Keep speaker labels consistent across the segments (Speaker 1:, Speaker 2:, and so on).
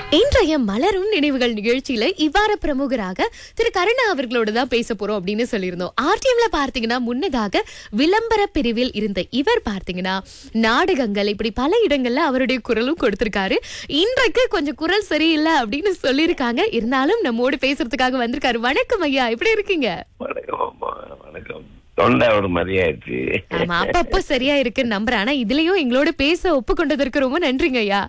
Speaker 1: இன்றைய மலரும் நினைவுகள் நிகழ்ச்சியில இவ்வாறு பிரமுகராக திரு கருணா அவர்களோட தான் பேச போறோம் அப்படின்னு சொல்லியிருந்தோம் ஆர்டிஎம்ல பார்த்தீங்கன்னா முன்னதாக விளம்பர பிரிவில் இருந்த இவர் பார்த்தீங்கன்னா நாடகங்கள் இப்படி பல இடங்கள்ல அவருடைய குரலும் கொடுத்திருக்காரு இன்றைக்கு கொஞ்சம் குரல் சரியில்லை அப்படின்னு சொல்லியிருக்காங்க இருந்தாலும் நம்மோடு பேசுறதுக்காக வந்திருக்காரு வணக்கம் ஐயா எப்படி இருக்கீங்க
Speaker 2: வணக்கம் அம்மா வணக்கம் தொண்டை ஒரு மாதிரியாயிடுச்சு
Speaker 1: ஆமா அப்பப்போ சரியா இருக்குன்னு நம்புறேன் ஆனா இதுலயும் எங்களோட பேச ஒப்புக்கொண்டதற்கு ரொம்ப நன்றிங்க ஐயா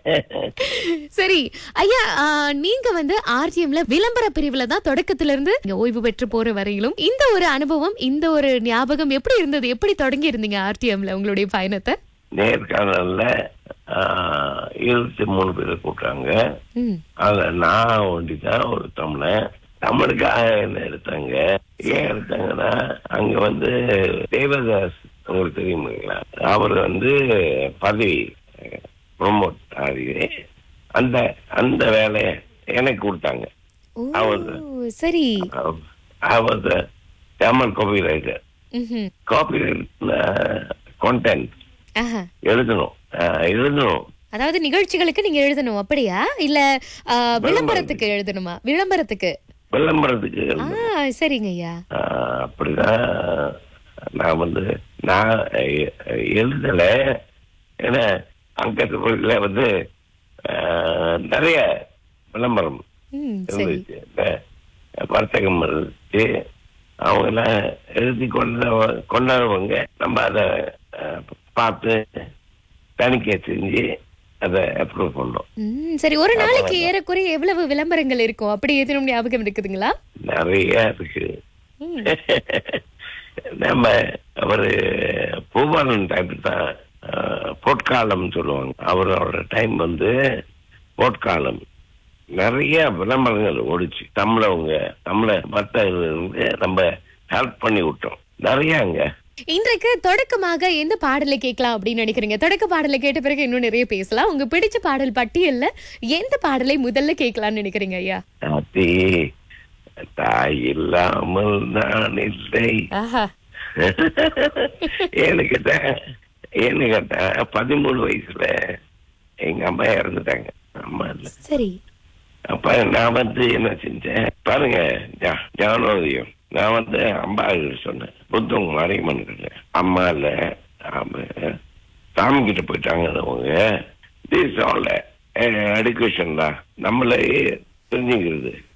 Speaker 1: சரி ஐயா ஆ, நீங்க வந்து ஆர்டிஎம்ல விளம்பர பிரிவுல தான் தொடக்கத்துல இருந்து இங்க ஓய்வு பெற்று போற வரையிலும் இந்த ஒரு அனுபவம் இந்த ஒரு ஞாபகம் எப்படி இருந்தது எப்படி தொடங்கி இருந்தீங்க ஆர்டிஎம்ல உங்களுடைய பயணத்தை
Speaker 2: நேர்காணல்ல ஆஹ், இருபத்தி மூணு பேர் கூட்டாங்க
Speaker 1: ம்
Speaker 2: அதுல நான் ஒண்டி தான் ஒரு தமிழன் தமிழுக்காக என்ன எடுத்தாங்க ஏன் எடுத்தாங்கன்னா அங்க வந்து தேவதாஸ் உங்களுக்கு தெரியுங்களா அவர் வந்து பதவி ப்ரொமோட் ஆகி அந்த அந்த வேலையை எனக்கு கொடுத்தாங்க
Speaker 1: ஓ
Speaker 2: அவரு.
Speaker 1: சரி
Speaker 2: அவர் தமிழ் காப்பி ரைட்டர்
Speaker 1: ம்ஹும்.
Speaker 2: காப்பி கான்டென்ட்
Speaker 1: ஆஹா
Speaker 2: எழுதணும் ஆஹ் எழுதணும்
Speaker 1: அதாவது நிகழ்ச்சிகளுக்கு நீங்க எழுதணும் அப்படியா இல்ல ஆ, விளம்பரத்துக்கு எழுதணுமா விளம்பரத்துக்கு
Speaker 2: விளம்பரத்துக்கு
Speaker 1: ஆ
Speaker 2: எழுதணும்
Speaker 1: சரிங்க ஐயா
Speaker 2: ஆஹ் அப்படிதான் நான் வந்து நான் எ- எழுதல ஏன்னா அங்க தொழில வந்து ஆஹ், நிறைய விளம்பரம்
Speaker 1: ம் சரி
Speaker 2: இருந்துச்சு இந்த வர்த்தகம் இருந்துச்சு அவங்க எல்லாம் எழுதி கொண்ட கொண்டாடுவாங்க நம்ம அதை அஹ், பார்த்து தணிக்கை செஞ்சு அதை அப்ரூவ் பண்ணோம்
Speaker 1: ம் சரி ஒரு நாளைக்கு ஏறக்குறைய எவ்வளவு விளம்பரங்கள் இருக்கும் அப்படி எதுவும் ஞாபகம் இருக்குதுங்களா
Speaker 2: நிறைய இருக்கு
Speaker 1: ம்.
Speaker 2: நம்ம அவரு பூபாலன் டைப் தான் அஹ், பொற்காலம் சொல்லுவாங்க அவரோட டைம் வந்து பொற்காலம் நிறைய விளம்பரங்கள் ஓடிச்சு தமிழவங்க தமிழ வர்த்தகர்களுக்கு நம்ம ஹெல்ப் பண்ணி விட்டோம் நிறையங்க
Speaker 1: இன்றைக்கு தொடக்கமாக எந்த பாடலை கேட்கலாம் அப்படின்னு நினைக்கிறீங்க தொடக்க பாடலை கேட்ட பிறகு இன்னும் நிறைய பேசலாம் உங்க பிடிச்ச பாடல் பட்டியல்ல எந்த பாடலை முதல்ல கேட்கலாம்னு நினைக்கிறீங்க ஐயா
Speaker 2: தாத்தி தாய் இல்லாமல் நான் இல்லை
Speaker 1: ஆஹா
Speaker 2: ஏன்னு கேட்டா ஏன்னு கேட்டா பதிமூணு வயசுல எங்க அம்மா இறந்துட்டாங்க அம்மா இல்ல
Speaker 1: சரி
Speaker 2: அப்ப நான் வந்து என்ன செஞ்சேன் பாருங்க ஜா- ஜானோதயம் நான் வந்து அம்மா கிட்ட சொன்னேன் புத்தவங்க மாரியம்மன் கிட்ட அம்மா இல்ல ஆமா சாமி கிட்ட போயிட்டாங்க அவங்க திஸ் ஆல் எடுக்கேஷன் தான் நம்மளே தெரிஞ்சுக்கிறது